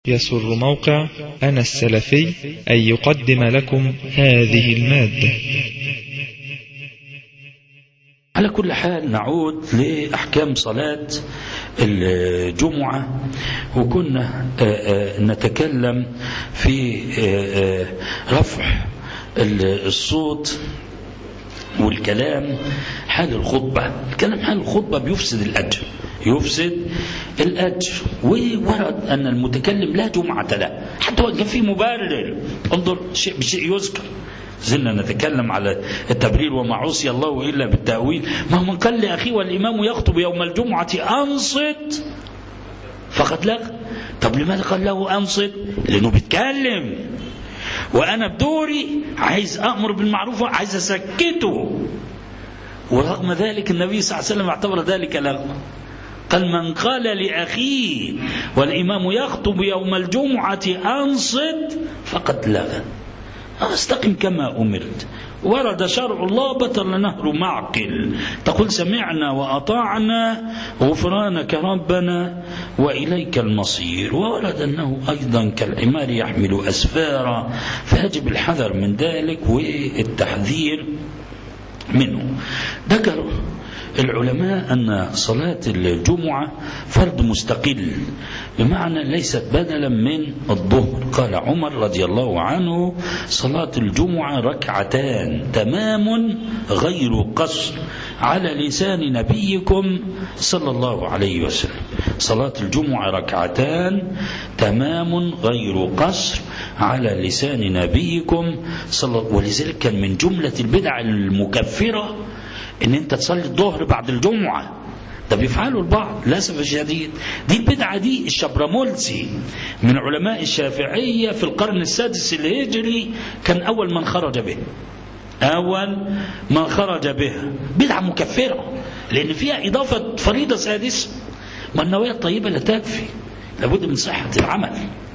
يسر موقع أنا السلفي أن يقدم لكم هذه المادة على كل حال نعود لأحكام صلاة الجمعة وكنا نتكلم في رفع الصوت والكلام حال الخطبة الكلام حال الخطبة بيفسد الأجر يفسد الأجر وورد أن المتكلم لا جمعة له حتى وإن كان في مبرر انظر شيء بشيء يذكر زلنا نتكلم على التبرير وما عصي الله إلا بالتأويل ما هو من قال لأخيه والإمام يخطب يوم الجمعة أنصت فقد لغى طب لماذا قال له أنصت لأنه بيتكلم وأنا بدوري عايز أأمر بالمعروف عايز أسكته ورغم ذلك النبي صلى الله عليه وسلم اعتبر ذلك لغوا قال من قال لأخيه والإمام يخطب يوم الجمعة أنصت فقد لغى استقم كما أمرت ورد شرع الله بطل نهر معقل تقول سمعنا وأطعنا غفرانك ربنا وإليك المصير وورد أنه أيضا كالعمار يحمل أسفارا فيجب الحذر من ذلك والتحذير منه ذكر العلماء أن صلاة الجمعة فرض مستقل بمعنى ليست بدلا من الظهر قال عمر رضي الله عنه صلاة الجمعة ركعتان تمام غير قصر على لسان نبيكم صلى الله عليه وسلم صلاة الجمعة ركعتان تمام غير قصر على لسان نبيكم صلى ولذلك كان من جملة البدع المكفرة ان انت تصلي الظهر بعد الجمعة ده بيفعله البعض للاسف الشديد دي البدعة دي الشبرمولسي من علماء الشافعية في القرن السادس الهجري كان أول من خرج به أول من خرج بها بدعة مكفرة لأن فيها إضافة فريضة سادسة ما النوايا الطيبة لا تكفي لابد من صحة العمل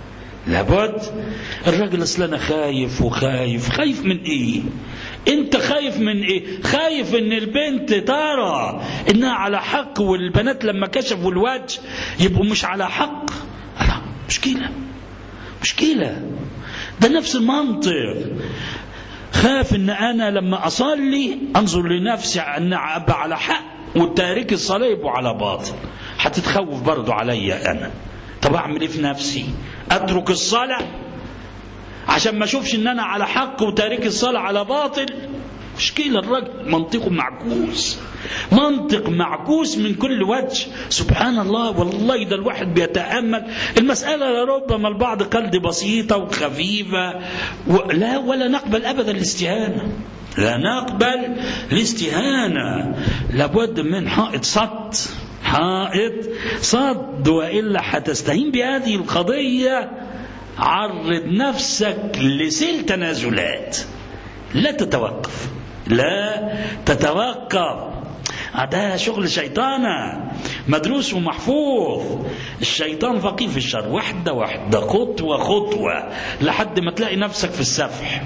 لابد الراجل اصل انا خايف وخايف خايف من ايه انت خايف من ايه خايف ان البنت ترى انها على حق والبنات لما كشفوا الوجه يبقوا مش على حق لا مشكلة مشكلة ده نفس المنطق خاف ان انا لما اصلي انظر لنفسي ان ابقى على حق والتارك الصلاة يبقوا على باطل هتتخوف برضو عليا انا طب اعمل ايه في نفسي اترك الصلاة عشان ما اشوفش ان انا على حق وتارك الصلاة على باطل مشكلة الرجل منطقه معكوس منطق معكوس من كل وجه سبحان الله والله ده الواحد بيتأمل المسألة ربما البعض قال دي بسيطة وخفيفة لا ولا نقبل أبدا الاستهانة لا نقبل الاستهانة لابد من حائط صد حائط صد وإلا هتستهين بهذه القضية عرض نفسك لسيل تنازلات لا تتوقف لا تتوقف ده شغل شيطانة مدروس ومحفوظ الشيطان فقيه في الشر واحدة واحدة خطوة خطوة لحد ما تلاقي نفسك في السفح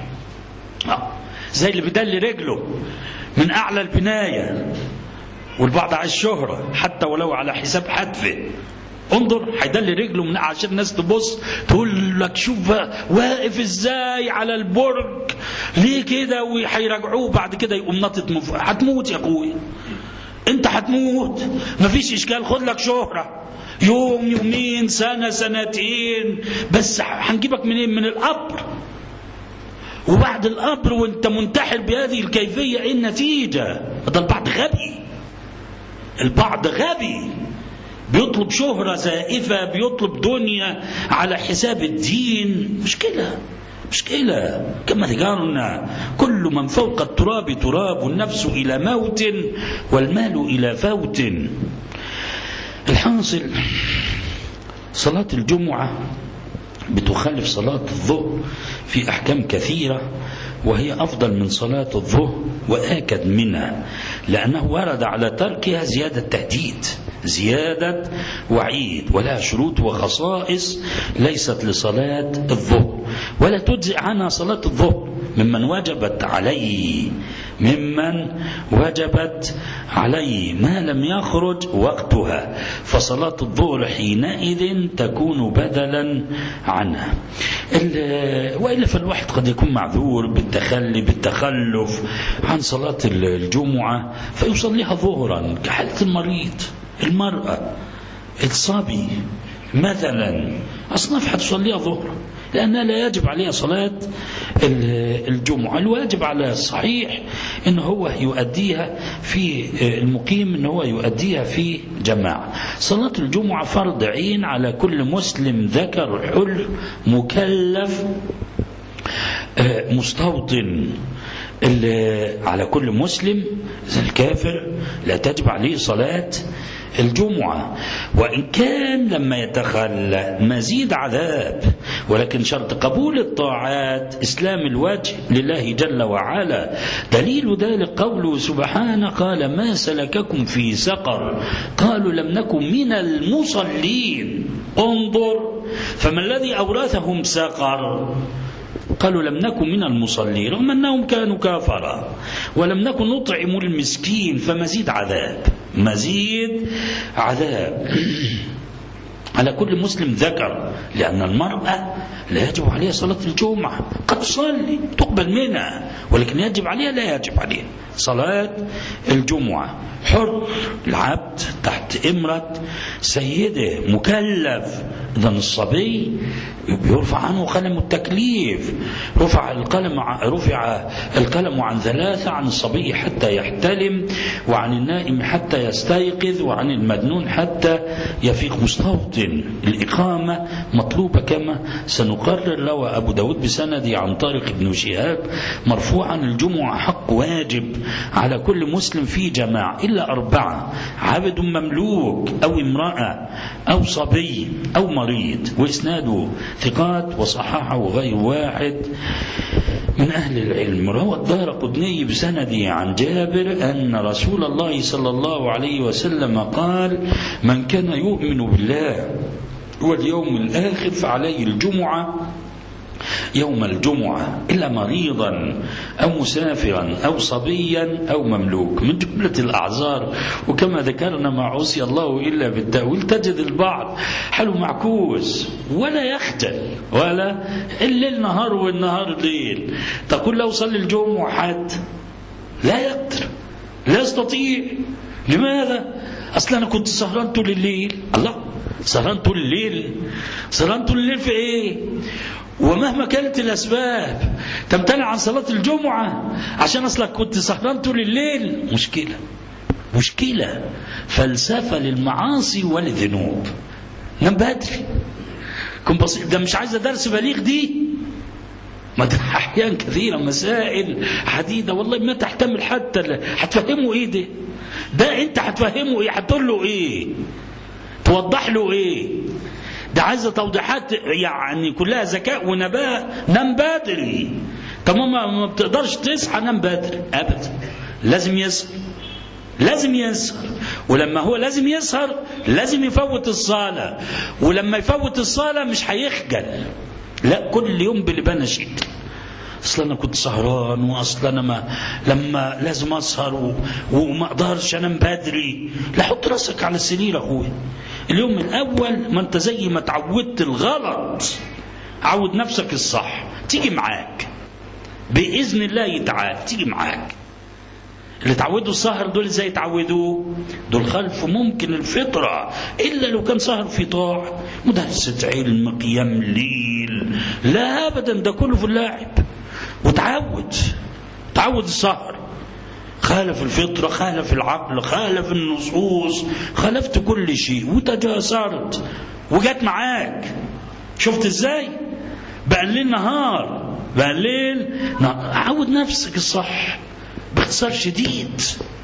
زي اللي بيدلي رجله من أعلى البناية والبعض عايز شهرة حتى ولو على حساب حتفه انظر هيدلي رجله من عشان الناس تبص تقول لك شوف واقف ازاي على البرج ليه كده وهيراجعوه بعد كده يقوم نطط مف... هتموت يا اخويا انت هتموت مفيش اشكال خد لك شهرة يوم يومين سنة سنتين بس هنجيبك منين من القبر وبعد القبر وانت منتحر بهذه الكيفية ايه النتيجة ده البعض غبي البعض غبي بيطلب شهرة زائفة بيطلب دنيا على حساب الدين مشكلة مشكلة كما ذكرنا كل من فوق التراب تراب النفس إلى موت والمال إلى فوت الحاصل صلاة الجمعة بتخالف صلاة الظهر في أحكام كثيرة وهي أفضل من صلاة الظهر وآكد منها لأنه ورد على تركها زيادة تهديد زيادة وعيد ولها شروط وخصائص ليست لصلاة الظهر ولا تجزئ عنها صلاة الظهر ممن وجبت عليه ممن وجبت عليه ما لم يخرج وقتها فصلاة الظهر حينئذ تكون بدلا عنها وإلا فالواحد قد يكون معذور بالتخلي بالتخلف عن صلاة الجمعة فيصليها ظهرا كحالة المريض المرأة الصبي مثلا أصناف حتصليها ظهرا لأنها لا يجب عليها صلاة الجمعة الواجب على الصحيح أن هو يؤديها في المقيم أن هو يؤديها في جماعة صلاة الجمعة فرض عين على كل مسلم ذكر حر مكلف مستوطن على كل مسلم الكافر لا تجب عليه صلاة الجمعة وإن كان لما يتخلى مزيد عذاب ولكن شرط قبول الطاعات إسلام الوجه لله جل وعلا دليل ذلك قوله سبحانه قال ما سلككم في سقر قالوا لم نكن من المصلين انظر فما الذي أورثهم سقر قالوا لم نكن من المصلين رغم أنهم كانوا كافرا ولم نكن نطعم المسكين فمزيد عذاب مزيد عذاب على كل مسلم ذكر لأن المرأة لا يجب عليها صلاة الجمعة قد تصلي تقبل منها ولكن يجب عليها لا يجب عليها صلاة الجمعة حر العبد تحت إمرة سيده مكلف إذا الصبي بيرفع عنه قلم التكليف رفع القلم رفع القلم عن ثلاثة عن الصبي حتى يحتلم وعن النائم حتى يستيقظ وعن المجنون حتى يفيق مستوطن الإقامة مطلوبة كما سنقرر روى أبو داود بسندي عن طارق بن شهاب مرفوعا الجمعة حق واجب على كل مسلم في جماعة إلا أربعة عبد مملوك أو امرأة أو صبي أو مريض وإسناده ثقات وصححه غير واحد من أهل العلم روى الدار قدني بسندي عن جابر أن رسول الله صلى الله عليه وسلم قال من كان يؤمن بالله واليوم الآخر فعليه الجمعة يوم الجمعة إلا مريضا أو مسافرا أو صبيا أو مملوك من جملة الأعذار وكما ذكرنا ما عصي الله إلا بالتأويل تجد البعض حلو معكوس ولا يخجل ولا الليل نهار والنهار ليل تقول له صلي الجمعة حد لا يقدر لا يستطيع لماذا؟ أصلا أنا كنت سهران طول الليل الله سهران طول الليل سهران طول الليل في إيه؟ ومهما كانت الأسباب تمتنع عن صلاة الجمعة عشان أصلك كنت سهران طول الليل مشكلة مشكلة فلسفة للمعاصي والذنوب نام بدري كن بسيط ده مش عايزة درس بليغ دي ما أحيان كثيرة مسائل عديدة والله ما تحتمل حتى هتفهمه إيه ده ده أنت هتفهمه إيه هتقول له إيه توضح له إيه ده عايزة توضيحات يعني كلها ذكاء ونباء نام بدري طب ما بتقدرش تصحى نام بدري ابدا لازم يسهر لازم يسهر ولما هو لازم يسهر لازم يفوت الصلاة ولما يفوت الصلاة مش هيخجل لا كل يوم بلبان شيء اصل انا كنت سهران واصل انا ما لما لازم اسهر و... وما اقدرش انام بدري لا حط راسك على السرير اخويا اليوم الاول ما انت زي ما تعودت الغلط عود نفسك الصح تيجي معاك باذن الله تعالى تيجي معاك اللي تعودوا السهر دول ازاي يتعودوا دول خلف ممكن الفطرة إلا لو كان سهر في طاعة مدرسة علم قيام ليل لا أبدا ده كله في اللاعب وتعود تعود السهر خالف الفطرة خالف العقل خالف النصوص خالفت كل شيء وتجاسرت وجت معاك شفت ازاي بقى الليل نهار بقى الليل عود نفسك الصح باختصار شديد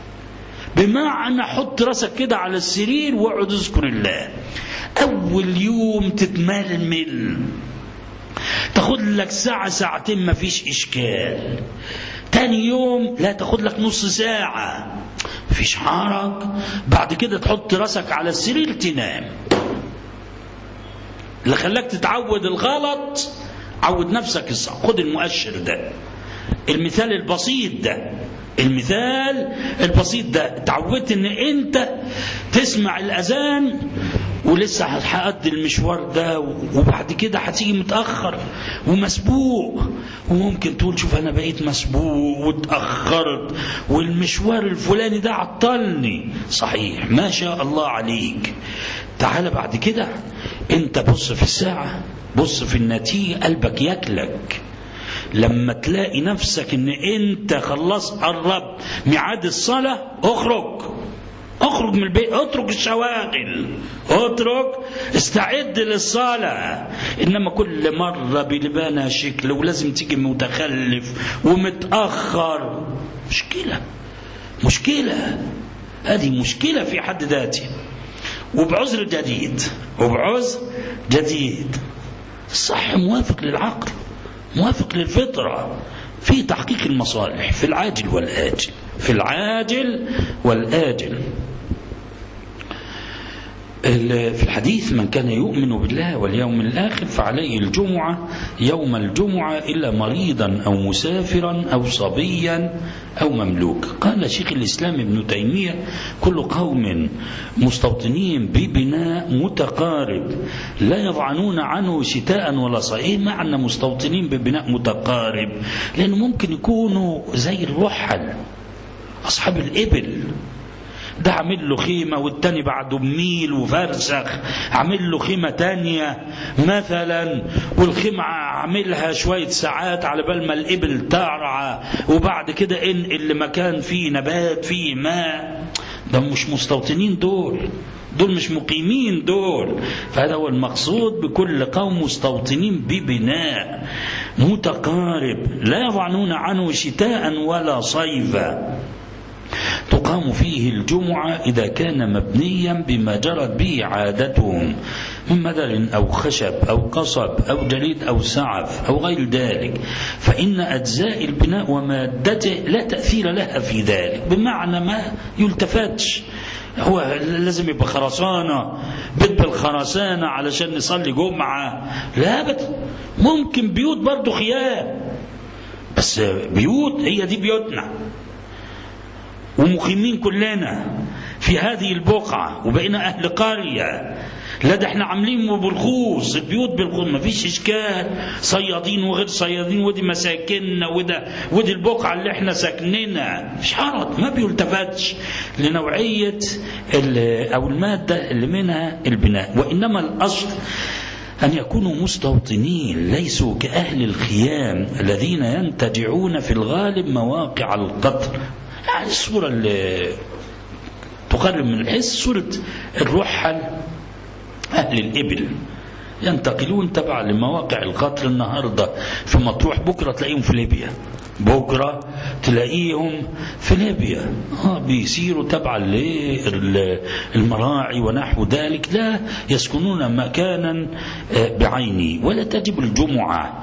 بمعنى حط راسك كده على السرير واقعد اذكر الله اول يوم تتململ تاخد لك ساعة ساعتين ما فيش إشكال تاني يوم لا تاخد لك نص ساعة مفيش حرج بعد كده تحط راسك على السرير تنام اللي خلاك تتعود الغلط عود نفسك الصح خد المؤشر ده المثال البسيط ده المثال البسيط ده تعودت ان انت تسمع الاذان ولسه هتأدي المشوار ده وبعد كده هتيجي متأخر ومسبوق وممكن تقول شوف أنا بقيت مسبوق واتأخرت والمشوار الفلاني ده عطلني صحيح ما شاء الله عليك تعال بعد كده انت بص في الساعة بص في النتيجة قلبك ياكلك لما تلاقي نفسك ان انت خلص قربت ميعاد الصلاة اخرج اخرج من البيت اترك الشواغل اترك استعد للصلاة انما كل مرة بلبانها شكل ولازم تيجي متخلف ومتأخر مشكلة مشكلة هذه مشكلة في حد ذاته وبعذر جديد وبعذر جديد الصح موافق للعقل موافق للفطرة في تحقيق المصالح في العاجل والآجل في العاجل والآجل في الحديث من كان يؤمن بالله واليوم الآخر فعليه الجمعة يوم الجمعة إلا مريضا أو مسافرا أو صبيا أو مملوك قال شيخ الإسلام ابن تيمية كل قوم مستوطنين ببناء متقارب لا يضعنون عنه شتاء ولا صيف إيه معنى مستوطنين ببناء متقارب لأنه ممكن يكونوا زي الرحل أصحاب الإبل ده عامل له خيمة والتاني بعده بميل وفرسخ عامل له خيمة تانية مثلا والخيمة عاملها شوية ساعات على بال ما الإبل ترعى وبعد كده انقل لمكان فيه نبات فيه ماء ده مش مستوطنين دول دول مش مقيمين دول فهذا هو المقصود بكل قوم مستوطنين ببناء متقارب لا يضعنون عنه شتاء ولا صيفا تقام فيه الجمعة إذا كان مبنيا بما جرت به عادتهم من مدر أو خشب أو قصب أو جليد أو سعف أو غير ذلك فإن أجزاء البناء ومادته لا تأثير لها في ذلك بمعنى ما يلتفتش هو لازم يبقى خرسانة بيت بالخرسانة علشان نصلي جمعة لا أبدا ممكن بيوت برضو خيام بس بيوت هي دي بيوتنا ومقيمين كلنا في هذه البقعة وبقينا أهل قرية لا ده احنا عاملين بالخوص البيوت بالخوص ما فيش اشكال صيادين وغير صيادين ودي مساكننا وده ودي البقعه اللي احنا ساكنينها مش حرط ما بيلتفتش لنوعيه او الماده اللي منها البناء وانما الاصل أن يكونوا مستوطنين ليسوا كأهل الخيام الذين ينتجعون في الغالب مواقع القطر يعني الصورة اللي تقرب من الحس صورة الرحل أهل الإبل ينتقلون تبع لمواقع القطر النهاردة في مطروح بكرة تلاقيهم في ليبيا بكرة تلاقيهم في ليبيا آه بيسيروا تبعا للمراعي ونحو ذلك لا يسكنون مكانا بعينه ولا تجب الجمعة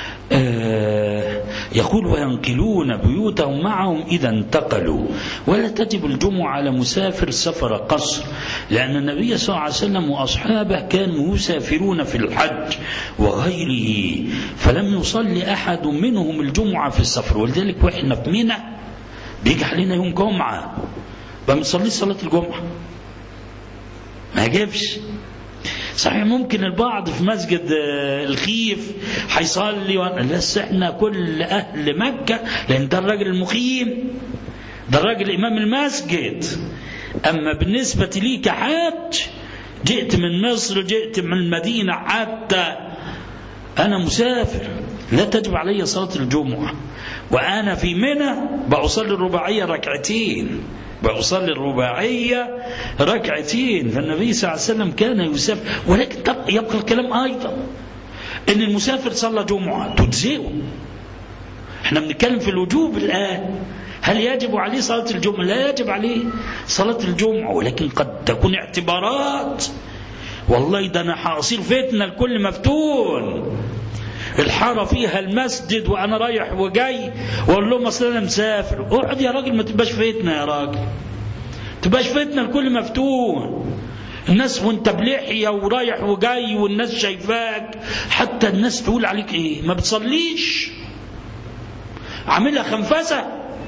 يقول وينقلون بيوتهم معهم إذا انتقلوا ولا تجب الجمعة على مسافر سفر قصر لأن النبي صلى الله عليه وسلم وأصحابه كانوا يسافرون في الحج وغيره فلم يصلي أحد منهم الجمعة في السفر ولذلك وإحنا في منى بيجي علينا يوم جمعة ما بنصليش صلاة الجمعة ما يجبش صحيح ممكن البعض في مسجد الخيف هيصلي بس احنا كل اهل مكه لان ده الراجل المقيم ده الراجل امام المسجد اما بالنسبه لي كحاج جئت من مصر جئت من المدينه حتى انا مسافر لا تجب علي صلاه الجمعه وانا في منى بصلي الرباعيه ركعتين بأصلي الرباعية ركعتين فالنبي صلى الله عليه وسلم كان يسافر ولكن يبقى الكلام أيضا إن المسافر صلى جمعة تجزئه احنا بنتكلم في الوجوب الآن هل يجب عليه صلاة الجمعة لا يجب عليه صلاة الجمعة ولكن قد تكون اعتبارات والله ده أنا هأصير فتنة الكل مفتون الحاره فيها المسجد وانا رايح وجاي واقول لهم اصل انا مسافر اقعد يا راجل ما تبقاش فتنه يا راجل تبقاش فتنه الكل مفتون الناس وانت بلحية ورايح وجاي والناس شايفاك حتى الناس تقول عليك ايه ما بتصليش عاملها خنفسة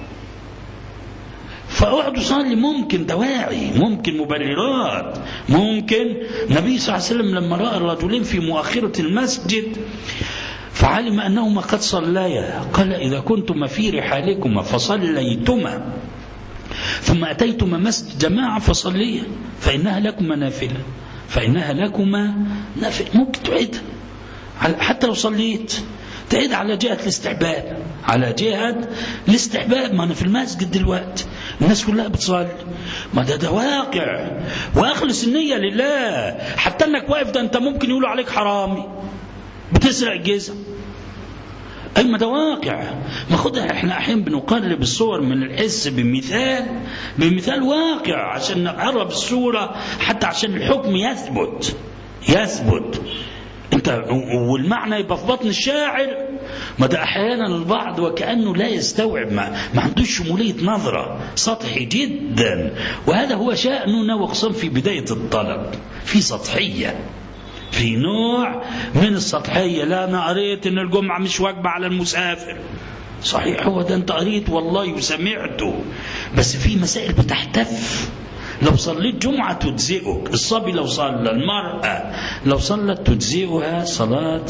فاقعد صلي ممكن دواعي ممكن مبررات ممكن النبي صلى الله عليه وسلم لما راى الرجلين في مؤخره المسجد فعلم انهما قد صليا قال اذا كنتما في رحالكما فصليتما ثم اتيتما مسجد جماعه فصليا فانها لكما نافله فانها لكما نافله ممكن تعيدها حتى لو صليت تعيد على جهة الاستحباب على جهة الاستحباب ما أنا في المسجد دلوقتي الناس كلها بتصلي ما ده ده واقع وأخلص النية لله حتى أنك واقف ده أنت ممكن يقولوا عليك حرامي بتسرق الجزم أي ما ده واقع ما خدها احنا أحيانا بنقرب الصور من الحس بمثال بمثال واقع عشان نقرب الصورة حتى عشان الحكم يثبت يثبت انت والمعنى يبقى في بطن الشاعر ما ده احيانا البعض وكانه لا يستوعب ما, ما عندوش شموليه نظره سطحي جدا وهذا هو شاننا وخصوصا في بدايه الطلب في سطحيه في نوع من السطحيه لا انا قريت ان الجمعه مش واجبه على المسافر صحيح هو ده انت قريت والله وسمعته بس في مسائل بتحتف لو صليت جمعة تجزئك الصبي لو صلى المرأة لو صلت تجزئها صلاة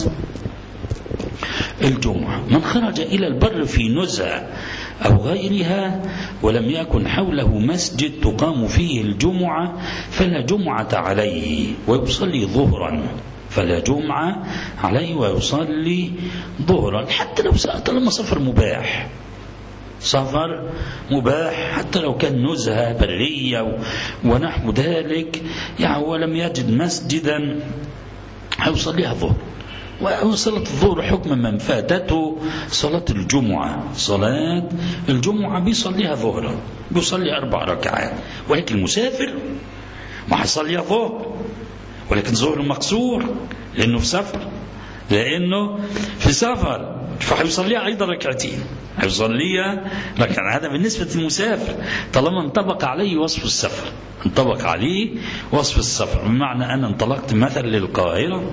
الجمعة من خرج إلى البر في نزهة أو غيرها ولم يكن حوله مسجد تقام فيه الجمعة فلا جمعة عليه ويصلي ظهرا فلا جمعة عليه ويصلي ظهرا حتى لو طالما سفر مباح سفر مباح حتى لو كان نزهة برية ونحو ذلك يعني ولم يجد مسجدا هيصليها ظهر وصلاة الظهر حكم من فاتته صلاة الجمعة صلاة الجمعة بيصليها ظهرا بيصلي أربع ركعات ولكن المسافر ما هيصليها ظهر ولكن ظهر مقصور لأنه في سفر لأنه في سفر فهيصليها أيضا ركعتين هيصليها ركعة هذا بالنسبة للمسافر طالما انطبق عليه وصف السفر انطبق عليه وصف السفر بمعنى أنا انطلقت مثلا للقاهرة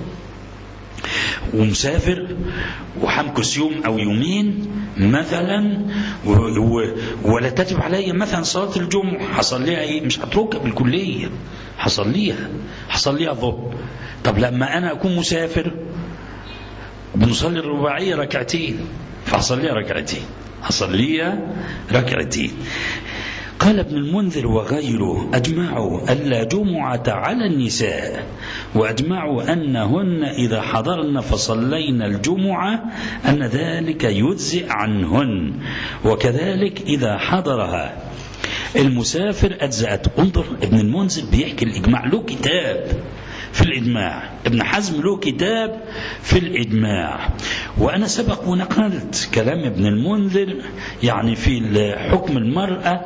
ومسافر وحمكس يوم أو يومين مثلا و و ولا تجب علي مثلا صلاة الجمعة حصليها إيه مش هتركها بالكلية حصليها حصليها ظهر طب لما أنا أكون مسافر بنصلي الرباعية ركعتين فأصليها ركعتين أصليها ركعتين قال ابن المنذر وغيره أجمعوا ألا جمعة على النساء وأجمعوا أنهن إذا حضرن فصلين الجمعة أن ذلك يجزئ عنهن وكذلك إذا حضرها المسافر أجزأت انظر ابن المنذر بيحكي الإجماع له كتاب في الإجماع ابن حزم له كتاب في الإجماع وأنا سبق ونقلت كلام ابن المنذر يعني في حكم المرأة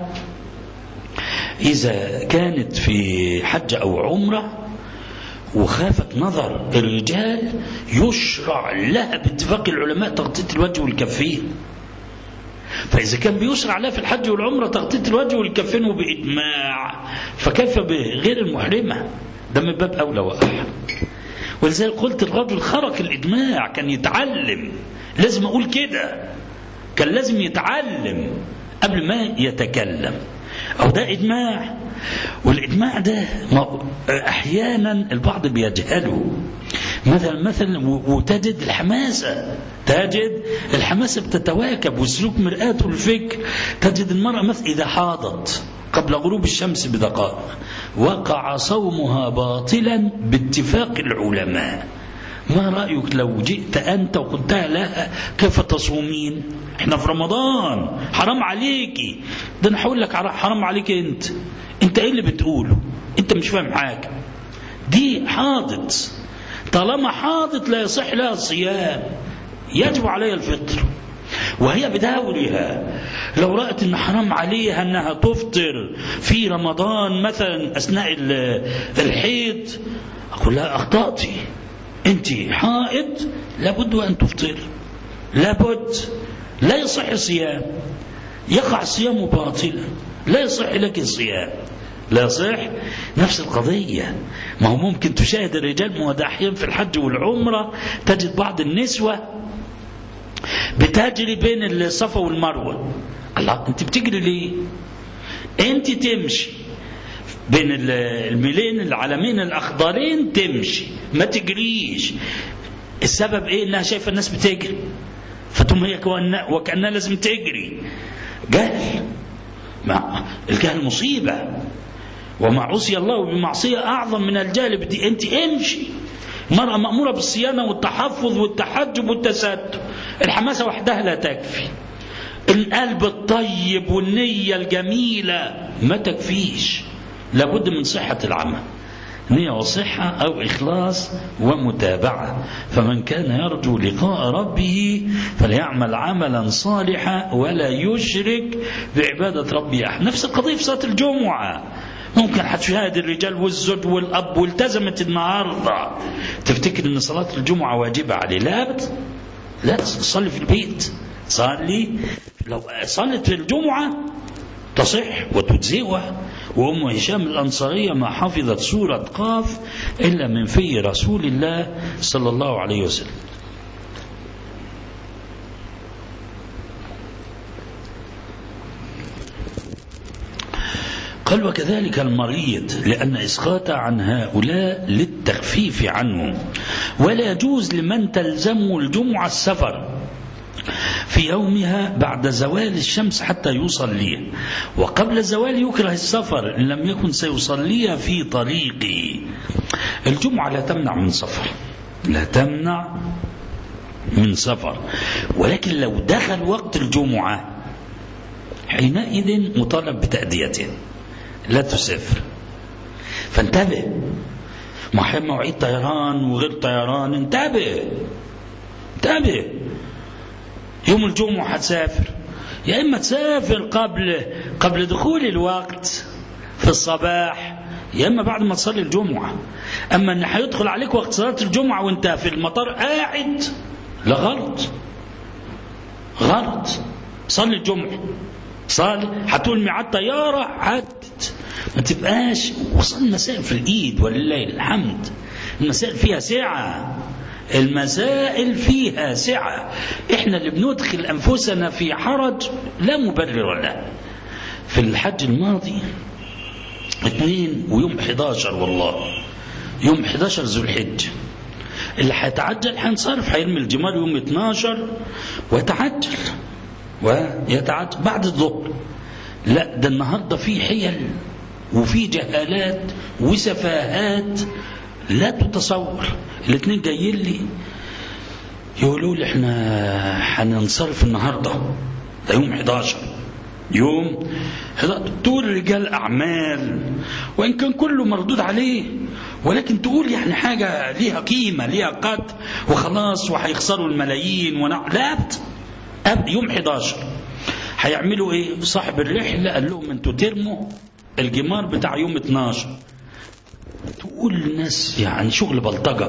إذا كانت في حج أو عمرة وخافت نظر الرجال يشرع لها باتفاق العلماء تغطية الوجه والكفين فإذا كان بيشرع لها في الحج والعمرة تغطية الوجه والكفين وبإجماع فكيف بغير المحرمة ده من باب أولى وأحد ولذلك قلت الرجل خرق الإجماع كان يتعلم لازم أقول كده كان لازم يتعلم قبل ما يتكلم أو ده إجماع والإجماع ده أحيانا البعض بيجهله مثلا مثلا وتجد الحماسة تجد الحماسة بتتواكب والسلوك مرآة الفكر تجد المرأة مثلا إذا حاضت قبل غروب الشمس بدقائق وقع صومها باطلا باتفاق العلماء ما رأيك لو جئت أنت وقلت لها كيف تصومين احنا في رمضان حرام عليكي ده انا هقول لك حرام عليك انت انت ايه اللي بتقوله انت مش فاهم حاجة دي حاضت طالما حاضت لا يصح لها الصيام يجب عليها الفطر وهي بدورها لو رأت ان حرام عليها انها تفطر في رمضان مثلا اثناء الحيض اقول لها اخطأتي انت حائض لابد ان تفطر لابد لا يصح الصيام يقع الصيام باطلا لا يصح لك الصيام لا يصح نفس القضية ما هو ممكن تشاهد الرجال ما هو ده أحيانا في الحج والعمرة تجد بعض النسوة بتجري بين الصفا والمروة الله انت بتجري ليه انت تمشي بين الميلين العلمين الاخضرين تمشي ما تجريش السبب ايه انها شايفه الناس بتجري فتم هي وكانها لازم تجري جهل مع الجهل مصيبه وما عصي الله بمعصيه اعظم من الجهل بدي انت امشي المرأة مأمورة بالصيانة والتحفظ والتحجب والتستر الحماسة وحدها لا تكفي القلب الطيب والنية الجميلة ما تكفيش لابد من صحة العمل نية وصحة أو إخلاص ومتابعة فمن كان يرجو لقاء ربه فليعمل عملا صالحا ولا يشرك بعبادة ربه أحد نفس القضية في صلاة الجمعة ممكن هتشاهد الرجال والزوج والأب والتزمت النهاردة تفتكر أن صلاة الجمعة واجبة عليه لا لا تصلي في البيت صلي لو صلت في الجمعة تصح وتجزئها وأم هشام الأنصارية ما حفظت سورة قاف إلا من في رسول الله صلى الله عليه وسلم قال وكذلك المريض لأن إسقاط عن هؤلاء للتخفيف عنه ولا يجوز لمن تلزمه الجمعة السفر في يومها بعد زوال الشمس حتى يصليها وقبل الزوال يكره السفر إن لم يكن سيصليها في طريقه الجمعة لا تمنع من سفر لا تمنع من سفر ولكن لو دخل وقت الجمعة حينئذ مطالب بتأديته لا تسافر فانتبه ما مواعيد طيران وغير طيران انتبه انتبه يوم الجمعة هتسافر يا إما تسافر قبل قبل دخول الوقت في الصباح يا إما بعد ما تصلي الجمعة أما إن هيدخل عليك وقت صلاة الجمعة وأنت في المطار قاعد لا غلط غلط صلي الجمعة صلي هتقول ميعاد طيارة عدت ما تبقاش وصل المسائل في الإيد ولله الحمد المسائل فيها سعة المسائل فيها سعة احنا اللي بندخل أنفسنا في حرج لا مبرر له في الحج الماضي اثنين ويوم 11 والله يوم 11 ذو الحجة اللي هيتعجل هينصرف هيرمي الجمال يوم 12 ويتعجل ويتعجل بعد الظهر لا ده النهارده في حيل وفي جهالات وسفاهات لا تتصور الاثنين جايين لي يقولوا لي احنا هننصرف النهارده ده يوم 11 يوم تقول رجال اعمال وان كان كله مردود عليه ولكن تقول يعني حاجه ليها قيمه ليها قدر وخلاص وهيخسروا الملايين ونع... لا أب يوم 11 هيعملوا ايه صاحب الرحله قال لهم انتوا ترموا الجمار بتاع يوم 12 تقول للناس يعني شغل بلطجة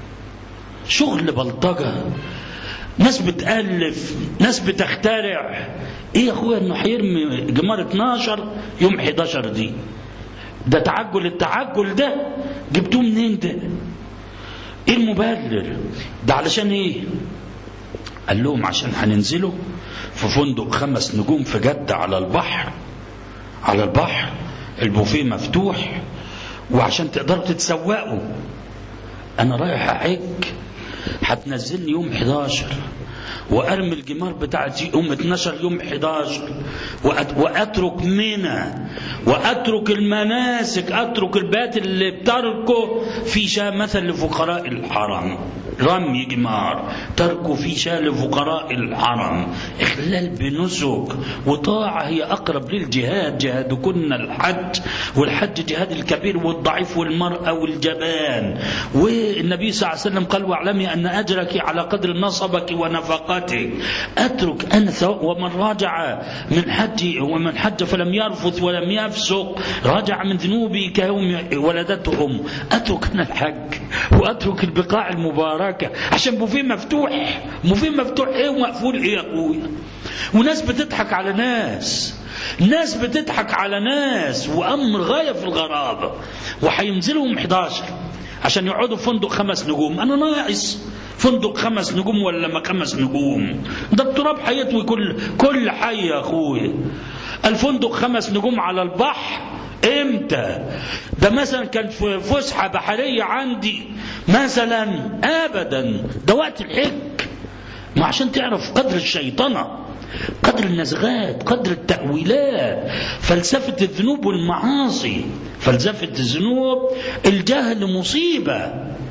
شغل بلطجة ناس بتألف ناس بتخترع ايه يا اخويا انه هيرمي جمار 12 يوم 11 دي ده تعجل التعجل ده جبتوه منين ده ايه المبرر ده علشان ايه قال لهم عشان هننزلوا في فندق خمس نجوم في جدة على البحر على البحر البوفيه مفتوح وعشان تقدروا تتسوقوا انا رايح احج هتنزلني يوم 11 وارمي الجمار بتاعتي يوم 12 يوم 11 واترك منى واترك المناسك اترك البات اللي بتركه في شاء مثل لفقراء الحرم رمي جمار تركه في شاء لفقراء الحرم اخلال بنسك وطاعة هي اقرب للجهاد جهادكن الحج والحج جهاد الكبير والضعيف والمرأة والجبان والنبي صلى الله عليه وسلم قال واعلمي ان اجرك على قدر نصبك ونفقتك اترك انثى ومن راجع من حج ومن حج فلم يرفث ولم يفسق رجع من ذنوبه كيوم ولدته ام اترك انا الحج واترك البقاع المباركه عشان بوفيه مفتوح بوفيه مفتوح ايه ومقفول ايه يا اخويا وناس بتضحك على ناس ناس بتضحك على ناس وامر غايه في الغرابه وهينزلهم 11 عشان يقعدوا في فندق خمس نجوم انا ناقص فندق خمس نجوم ولا ما خمس نجوم ده التراب هيطوي كل كل حي يا اخويا الفندق خمس نجوم على البحر امتى ده مثلا كان في فسحه بحريه عندي مثلا ابدا ده وقت الحج ما عشان تعرف قدر الشيطنه قدر النزغات قدر التأويلات فلسفة الذنوب والمعاصي فلسفة الذنوب الجهل مصيبة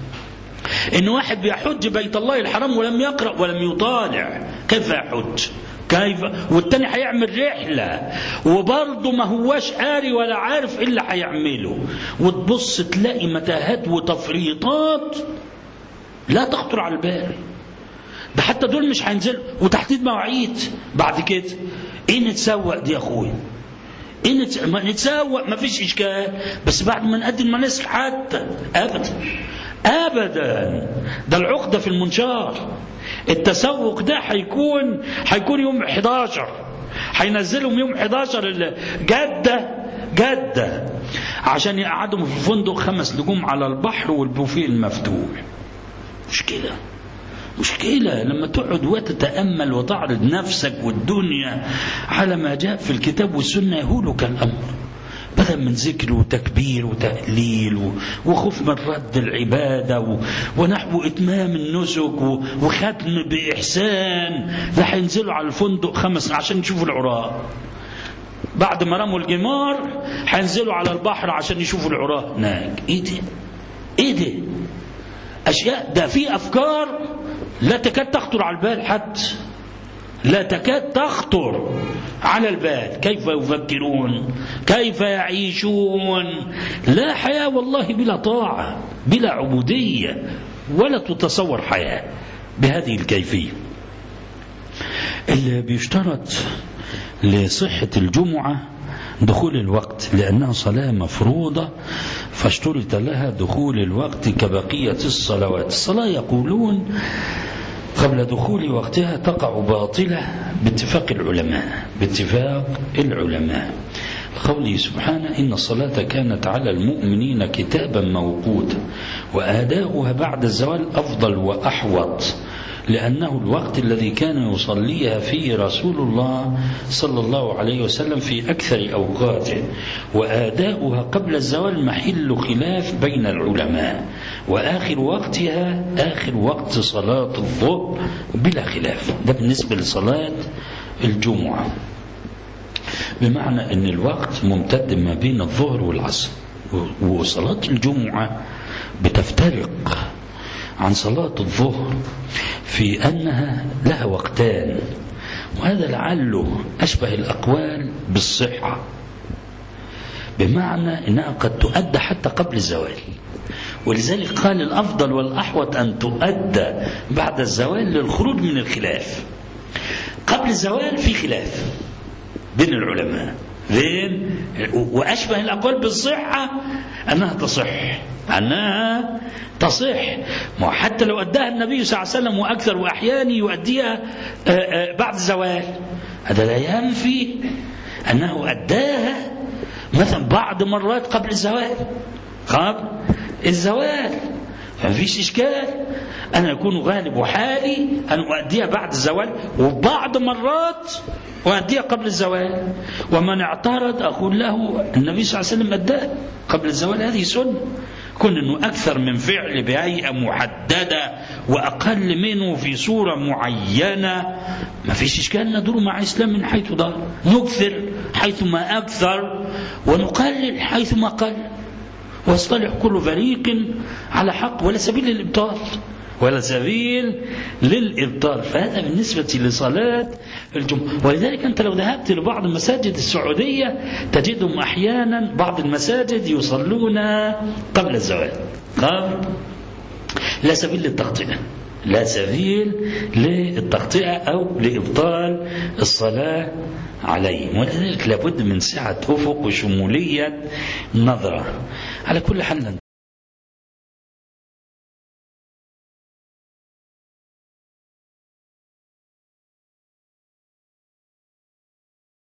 إن واحد بيحج بيت الله الحرام ولم يقرأ ولم يطالع كيف يحج كيف والتاني هيعمل رحلة وبرضه ما هواش قاري ولا عارف ايه اللي هيعمله وتبص تلاقي متاهات وتفريطات لا تخطر على البال ده حتى دول مش هينزلوا وتحديد مواعيد بعد كده ايه نتسوق دي يا اخويا ايه نتس... ما نتسوق ما فيش اشكال بس بعد ما نقدم المناسك حتى ابدا ابدا ده العقده في المنشار التسوق ده هيكون هيكون يوم 11 هينزلهم يوم 11 جده جده عشان يقعدهم في فندق خمس نجوم على البحر والبوفيه المفتوح مشكله مشكلة لما تقعد وتتأمل وتعرض نفسك والدنيا على ما جاء في الكتاب والسنة يهولك الأمر بدل من ذكر وتكبير وتهليل وخوف من رد العبادة ونحو إتمام النسك وختم بإحسان ده هينزلوا على الفندق خمس عشان يشوفوا العراة بعد ما رموا الجمار هينزلوا على البحر عشان يشوفوا العراة هناك ايه ده ايه ده اشياء ده في افكار لا تكاد تخطر على البال حتى لا تكاد تخطر على البال كيف يفكرون كيف يعيشون لا حياة والله بلا طاعة بلا عبودية ولا تتصور حياة بهذه الكيفية اللي بيشترط لصحة الجمعة دخول الوقت لأنها صلاة مفروضة فاشترط لها دخول الوقت كبقية الصلوات الصلاة يقولون قبل دخول وقتها تقع باطلة باتفاق العلماء باتفاق العلماء قوله سبحانه إن الصلاة كانت على المؤمنين كتابا موقوتا وآداؤها بعد الزوال أفضل وأحوط لأنه الوقت الذي كان يصليها فيه رسول الله صلى الله عليه وسلم في أكثر أوقاته وآداؤها قبل الزوال محل خلاف بين العلماء وآخر وقتها آخر وقت صلاة الظهر بلا خلاف ده بالنسبة لصلاة الجمعة بمعنى أن الوقت ممتد ما بين الظهر والعصر وصلاة الجمعة بتفترق عن صلاة الظهر في أنها لها وقتان وهذا لعله أشبه الأقوال بالصحة بمعنى أنها قد تؤدى حتى قبل الزوال ولذلك قال الأفضل والأحوط أن تؤدى بعد الزوال للخروج من الخلاف قبل الزوال في خلاف بين العلماء بين وأشبه الأقوال بالصحة أنها تصح أنها تصح ما حتى لو أداها النبي صلى الله عليه وسلم وأكثر وأحيانا يؤديها بعد الزوال هذا لا ينفي أنه أداها مثلا بعض مرات قبل الزوال قبل الزوال فما فيش إشكال أنا أكون غالب وحالي أن أؤديها بعد الزوال وبعض مرات أؤديها قبل الزوال ومن اعترض أقول له النبي صلى الله عليه وسلم أداها قبل الزوال هذه سنة كون أنه أكثر من فعل بهيئة محددة وأقل منه في صورة معينة ما فيش إشكال ندور مع الإسلام من حيث دار نكثر حيث ما أكثر ونقلل حيث ما قل ويصطلح كل فريق على حق ولا سبيل للإبطال ولا سبيل للإبطال فهذا بالنسبة لصلاة الجمعة ولذلك أنت لو ذهبت لبعض المساجد السعودية تجدهم أحيانا بعض المساجد يصلون قبل الزوال قبل لا سبيل للتغطية لا سبيل للتغطية أو لإبطال الصلاة عليه ولذلك لابد من سعة أفق وشمولية نظرة على كل حال